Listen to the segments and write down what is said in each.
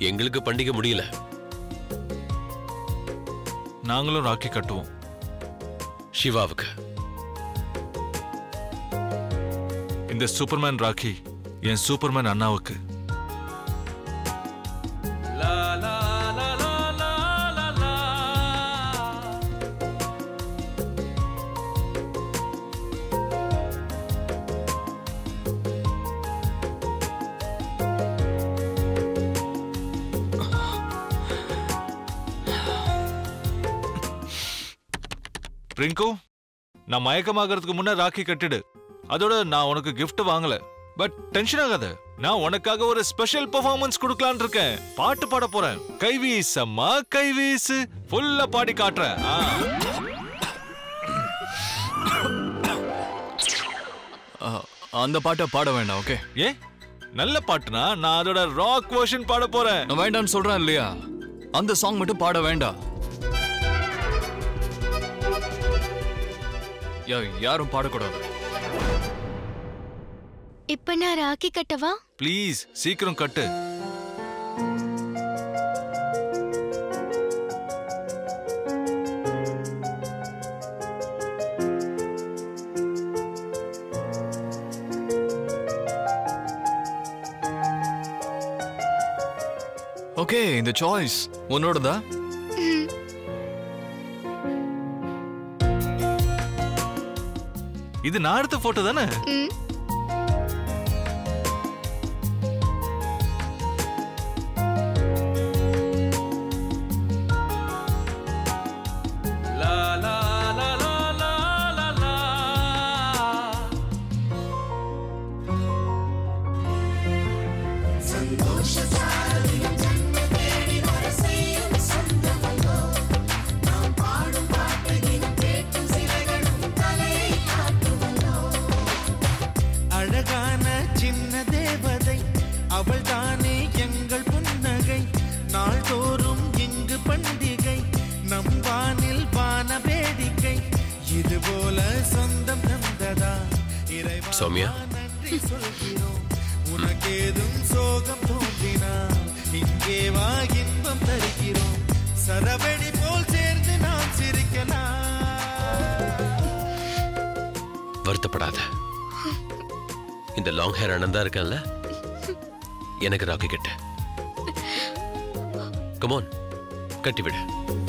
எங்களுக்கு பண்டிகை முடியல நாங்களும் ராக்கி கட்டுவோம் சிவாவுக்கு இந்த சூப்பர்மேன் ராக்கி என் சூப்பர்மேன் அண்ணாவுக்கு ரிங்கு நான் மயக்கமாகறதுக்கு முன்ன ராக்கி கட்டிடு அதோட நான் உனக்கு gift வாங்கல பட் டென்ஷன் ஆகாத நான் உனக்காக ஒரு ஸ்பெஷல் பெர்ஃபார்மன்ஸ் கொடுக்கலாம்னு இருக்கேன் பாட்டு பாட போறேன் கை வீசம்மா கை வீசு ஃபுல்லா பாடி காட்டுறேன் ஆ. அஹ், அந்த பாட்டை பாட வேண்டாம் ஓகே ஏ நல்ல பாட்டுனா நான் அதோட ராக் வெர்ஷன் பாட போறேன் நான் வேண்டாம்னு சொல்றேன் இல்லையா அந்த சாங் மட்டும் பாட வேண்டாம் யா- யாரும் பாடக்கூடாது இப்ப நான் ராக்கி கட்டவா ப்ளீஸ் சீக்கிரம் கட்டு ஓகே இந்த சாய்ஸ் உன்னோடதா இது நான் எடுத்த போட்டோ தானே ம் அழகான சின்ன தேவதை அவள் தானே எங்கள் புன்னகை நாள்தோறும் இங்கு பண்டிகை நம் வானில் வான வேடிக்கை இது போல சொந்தம் தந்ததா இறைவா சௌமியா நன்றி சொல்கிறோம் உனக்கேதும் சோகம் தோன்றினால் இங்கே வா இன்பம் தருகிறோம் சரவெடி போல் சேர்ந்து நாம் சிரிக்கலாம் வருத்தப்படாத இந்த லாங் ஹேர் அண்ணன் தான் இருக்கான்ல எனக்கு ராக்கி கட்டு கமோன் கட்டி விடு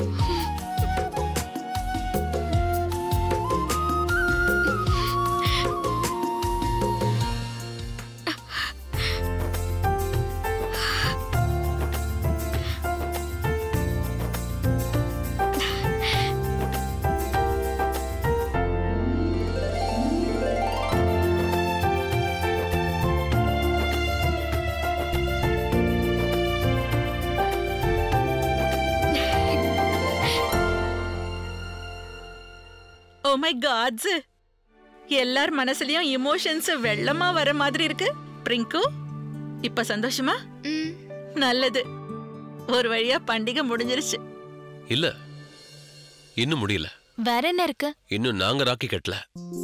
ஓ மை காட்ஸ் எல்லார் மனசுலயும் இமோஷன்ஸ் வெள்ளமா வர மாதிரி இருக்கு பிரிங்கு இப்ப சந்தோஷமா ம் நல்லது ஒரு வழியா பண்டிகை முடிஞ்சிருச்சு இல்ல இன்னும் முடியல வேற என்ன இருக்கு இன்னும் நாங்க ராக்கி கட்டல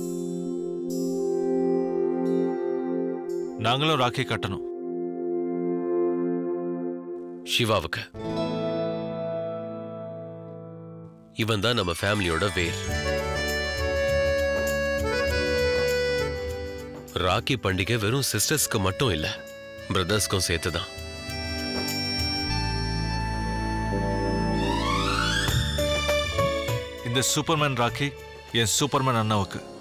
நாங்களும் ராக்கி கட்டணும் சிவாவுக்கு இவன் தான் நம்ம ஃபேமிலியோட வேர் ராக்கி பண்டிகை வெறும் சிஸ்டர்ஸ்க்கு மட்டும் இல்ல பிரதர்ஸ்க்கும் சேர்த்து தான் இந்த சூப்பர்மேன் ராக்கி என் சூப்பர்மேன் அண்ணாவுக்கு